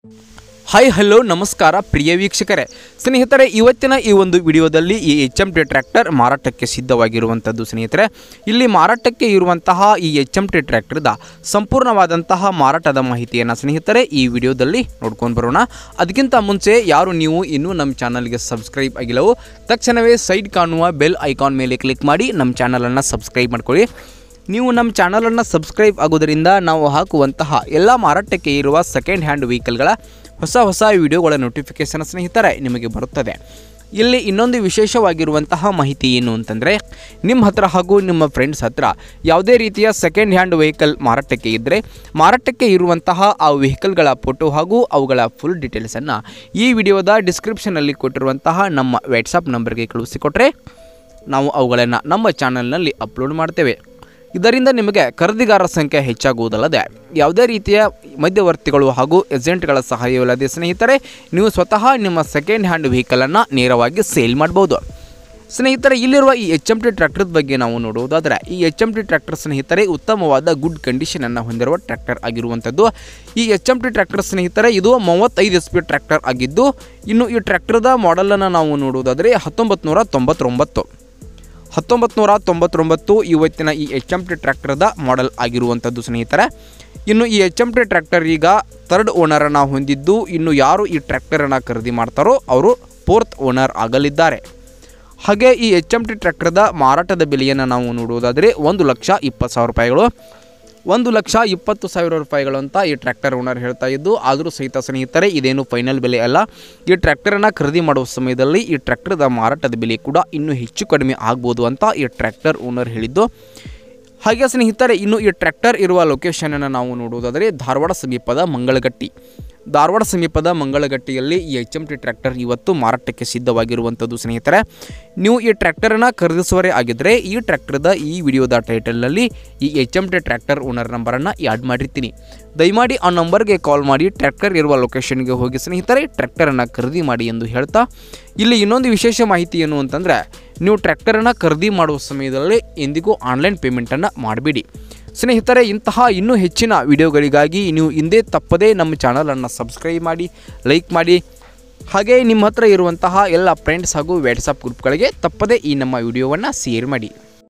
hi hello ನಮಸ್ಕಾರ ಪ್ರಿಯ ವೀಕ್ಷಕರೇ ಸ್ನೇಹಿತರೆ ಇವತ್ತಿನ ಈ ಒಂದು ವಿಡಿಯೋದಲ್ಲಿ ಈ ಎಚ್ ಎಮ್ ಟಿ ಟ್ರ್ಯಾಕ್ಟರ್ ಮಾರಾಟಕ್ಕೆ ಸಿದ್ಧವಾಗಿರುವಂಥದ್ದು ಸ್ನೇಹಿತರೆ ಇಲ್ಲಿ ಮಾರಾಟಕ್ಕೆ ಇರುವಂತಹ ಈ ಎಚ್ ಎಮ್ ಟಿ ಟ್ರ್ಯಾಕ್ಟರ್ದ ಸಂಪೂರ್ಣವಾದಂತಹ ಮಾರಾಟದ ಮಾಹಿತಿಯನ್ನು ಸ್ನೇಹಿತರೆ ಈ ವಿಡಿಯೋದಲ್ಲಿ ನೋಡ್ಕೊಂಡು ಬರೋಣ ಅದಕ್ಕಿಂತ ಮುಂಚೆ ಯಾರು ನೀವು ಇನ್ನೂ ನಮ್ಮ ಚಾನಲ್ಗೆ ಸಬ್ಸ್ಕ್ರೈಬ್ ಆಗಿಲ್ಲವೋ ತಕ್ಷಣವೇ ಸೈಡ್ ಕಾಣುವ ಬೆಲ್ ಐಕಾನ್ ಮೇಲೆ ಕ್ಲಿಕ್ ಮಾಡಿ ನಮ್ಮ ಚಾನಲನ್ನು ಸಬ್ಸ್ಕ್ರೈಬ್ ಮಾಡ್ಕೊಳ್ಳಿ ನೀವು ನಮ್ಮ ಚಾನಲನ್ನು ಸಬ್ಸ್ಕ್ರೈಬ್ ಆಗೋದರಿಂದ ನಾವು ಹಾಕುವಂತಹ ಎಲ್ಲ ಮಾರಾಟಕ್ಕೆ ಇರುವ ಸೆಕೆಂಡ್ ಹ್ಯಾಂಡ್ ವೆಹಿಕಲ್ಗಳ ಹೊಸ ಹೊಸ ವಿಡಿಯೋಗಳ ನೋಟಿಫಿಕೇಷನ್ ಸ್ನೇಹಿತರೆ ನಿಮಗೆ ಬರುತ್ತದೆ ಇಲ್ಲಿ ಇನ್ನೊಂದು ವಿಶೇಷವಾಗಿರುವಂತಹ ಮಾಹಿತಿ ಏನು ಅಂತಂದರೆ ನಿಮ್ಮ ಹತ್ರ ಹಾಗೂ ನಿಮ್ಮ ಫ್ರೆಂಡ್ಸ್ ಹತ್ರ ಯಾವುದೇ ರೀತಿಯ ಸೆಕೆಂಡ್ ಹ್ಯಾಂಡ್ ವೆಹಿಕಲ್ ಮಾರಾಟಕ್ಕೆ ಇದ್ದರೆ ಮಾರಾಟಕ್ಕೆ ಇರುವಂತಹ ಆ ವೆಹಿಕಲ್ಗಳ ಫೋಟೋ ಹಾಗೂ ಅವುಗಳ ಫುಲ್ ಡೀಟೇಲ್ಸನ್ನು ಈ ವಿಡಿಯೋದ ಡಿಸ್ಕ್ರಿಪ್ಷನಲ್ಲಿ ಕೊಟ್ಟಿರುವಂತಹ ನಮ್ಮ ವಾಟ್ಸಪ್ ನಂಬರ್ಗೆ ಕಳುಹಿಸಿಕೊಟ್ರೆ ನಾವು ಅವುಗಳನ್ನು ನಮ್ಮ ಚಾನಲ್ನಲ್ಲಿ ಅಪ್ಲೋಡ್ ಮಾಡ್ತೇವೆ ಇದರಿಂದ ನಿಮಗೆ ಖರೀದಿಗಾರರ ಸಂಖ್ಯೆ ಹೆಚ್ಚಾಗುವುದಲ್ಲದೆ ಯಾವುದೇ ರೀತಿಯ ಮಧ್ಯವರ್ತಿಗಳು ಹಾಗೂ ಏಜೆಂಟ್ಗಳ ಸಹಾಯವಿಲ್ಲದೆ ಸ್ನೇಹಿತರೆ ನೀವು ಸ್ವತಃ ನಿಮ್ಮ ಸೆಕೆಂಡ್ ಹ್ಯಾಂಡ್ ವೆಹಿಕಲನ್ನು ನೇರವಾಗಿ ಸೇಲ್ ಮಾಡ್ಬೋದು ಸ್ನೇಹಿತರೆ ಇಲ್ಲಿರುವ ಈ ಎಚ್ ಎಮ್ ಟಿ ಟ್ರ್ಯಾಕ್ಟರ್ ಬಗ್ಗೆ ನಾವು ನೋಡುವುದಾದರೆ ಈ ಎಚ್ ಎಮ್ ಟಿ ಟ್ರ್ಯಾಕ್ಟರ್ ಸ್ನೇಹಿತರೆ ಉತ್ತಮವಾದ ಗುಡ್ ಕಂಡೀಷನನ್ನು ಹೊಂದಿರುವ ಟ್ರ್ಯಾಕ್ಟರ್ ಆಗಿರುವಂಥದ್ದು ಈ ಎಚ್ ಎಮ್ ಟಿ ಟ್ರ್ಯಾಕ್ಟರ್ ಸ್ನೇಹಿತರೆ ಇದು ಮೂವತ್ತೈದು ಎಸ್ ಪಿ ಟ್ರ್ಯಾಕ್ಟರ್ ಆಗಿದ್ದು ಇನ್ನು ಈ ಟ್ರ್ಯಾಕ್ಟರ್ದ ಮಾಡೆಲನ್ನು ನಾವು ನೋಡುವುದಾದರೆ ಹತ್ತೊಂಬತ್ತು ನೂರ ತೊಂಬತ್ತೊಂಬತ್ತು ಹತ್ತೊಂಬತ್ತು ನೂರ ತೊಂಬತ್ತೊಂಬತ್ತು ಇವತ್ತಿನ ಈ ಎಚ್ ಎಮ್ ಟಿ ಟ್ರ್ಯಾಕ್ಟರ್ದ ಮಾಡೆಲ್ ಆಗಿರುವಂಥದ್ದು ಸ್ನೇಹಿತರೆ ಇನ್ನು ಈ ಎಚ್ ಎಮ್ ಟಿ ಟ್ರ್ಯಾಕ್ಟರ್ ಈಗ ಥರ್ಡ್ ಓನರನ್ನು ಹೊಂದಿದ್ದು ಇನ್ನು ಯಾರು ಈ ಟ್ರ್ಯಾಕ್ಟರನ್ನು ಖರೀದಿ ಮಾಡ್ತಾರೋ ಅವರು ಫೋರ್ತ್ ಓನರ್ ಆಗಲಿದ್ದಾರೆ ಹಾಗೆ ಈ ಎಚ್ ಎಮ್ ಟಿ ಟ್ರ್ಯಾಕ್ಟರ್ದ ಮಾರಾಟದ ಬೆಲೆಯನ್ನು ನಾವು ನೋಡುವುದಾದರೆ ಒಂದು ಲಕ್ಷ ಇಪ್ಪತ್ತು ಸಾವಿರ ರೂಪಾಯಿಗಳು ಒಂದು ಲಕ್ಷ ಇಪ್ಪತ್ತು ಸಾವಿರ ರೂಪಾಯಿಗಳು ಅಂತ ಈ ಟ್ರ್ಯಾಕ್ಟರ್ ಓನರ್ ಹೇಳ್ತಾ ಇದ್ದು ಆದರೂ ಸಹಿತ ಸ್ನೇಹಿತರೆ ಇದೇನು ಫೈನಲ್ ಬೆಲೆ ಅಲ್ಲ ಈ ಟ್ರ್ಯಾಕ್ಟರನ್ನು ಖರೀದಿ ಮಾಡುವ ಸಮಯದಲ್ಲಿ ಈ ಟ್ರ್ಯಾಕ್ಟರ್ದ ಮಾರಾಟದ ಬೆಲೆ ಕೂಡ ಇನ್ನೂ ಹೆಚ್ಚು ಕಡಿಮೆ ಆಗ್ಬೋದು ಅಂತ ಈ ಟ್ರ್ಯಾಕ್ಟರ್ ಓನರ್ ಹೇಳಿದ್ದು ಹಾಗೆ ಸ್ನೇಹಿತರೆ ಇನ್ನು ಈ ಟ್ರ್ಯಾಕ್ಟರ್ ಇರುವ ಲೊಕೇಶನನ್ನು ನಾವು ನೋಡುವುದಾದರೆ ಧಾರವಾಡ ಸಮೀಪದ ಮಂಗಳಗಟ್ಟಿ ಧಾರವಾಡ ಸಮೀಪದ ಮಂಗಳಗಟ್ಟಿಯಲ್ಲಿ ಈ ಎಚ್ ಎಮ್ ಟಿ ಟ್ರ್ಯಾಕ್ಟರ್ ಇವತ್ತು ಮಾರಾಟಕ್ಕೆ ಸಿದ್ಧವಾಗಿರುವಂಥದ್ದು ಸ್ನೇಹಿತರೆ ನೀವು ಈ ಟ್ರ್ಯಾಕ್ಟರನ್ನು ಖರೀದಿಸುವರೇ ಆಗಿದ್ದರೆ ಈ ಟ್ರ್ಯಾಕ್ಟರ್ದ ಈ ವಿಡಿಯೋದ ಟೈಟಲ್ನಲ್ಲಿ ಈ H M T tractor owner ನಂಬರನ್ನು ಆ್ಯಡ್ ಮಾಡಿರ್ತೀನಿ ದಯಮಾಡಿ ಆ ನಂಬರ್ಗೆ ಕಾಲ್ ಮಾಡಿ ಟ್ರ್ಯಾಕ್ಟರ್ ಇರುವ ಲೊಕೇಶನ್ಗೆ ಹೋಗಿ ಸ್ನೇಹಿತರೆ ಟ್ರ್ಯಾಕ್ಟರನ್ನು ಖರೀದಿ ಮಾಡಿ ಎಂದು ಹೇಳ್ತಾ ಇಲ್ಲಿ ಇನ್ನೊಂದು ವಿಶೇಷ ಮಾಹಿತಿ ಏನು ಅಂತಂದರೆ ನೀವು ಟ್ರ್ಯಾಕ್ಟರನ್ನು ಖರೀದಿ ಮಾಡುವ ಸಮಯದಲ್ಲಿ ಎಂದಿಗೂ ಆನ್ಲೈನ್ ಪೇಮೆಂಟನ್ನು ಮಾಡಬೇಡಿ ಸ್ನೇಹಿತರೆ ಇಂತಹ ಇನ್ನೂ ಹೆಚ್ಚಿನ ವಿಡಿಯೋಗಳಿಗಾಗಿ ನೀವು ಹಿಂದೆ ತಪ್ಪದೇ ನಮ್ಮ ಚಾನಲನ್ನು ಸಬ್ಸ್ಕ್ರೈಬ್ ಮಾಡಿ ಲೈಕ್ ಮಾಡಿ ಹಾಗೆ ನಿಮ್ಮ ಹತ್ರ ಇರುವಂತಹ ಎಲ್ಲ ಫ್ರೆಂಡ್ಸ್ ಹಾಗೂ ವಾಟ್ಸಪ್ ಗ್ರೂಪ್ಗಳಿಗೆ ತಪ್ಪದೇ ಈ ನಮ್ಮ ವಿಡಿಯೋವನ್ನು ಶೇರ್ ಮಾಡಿ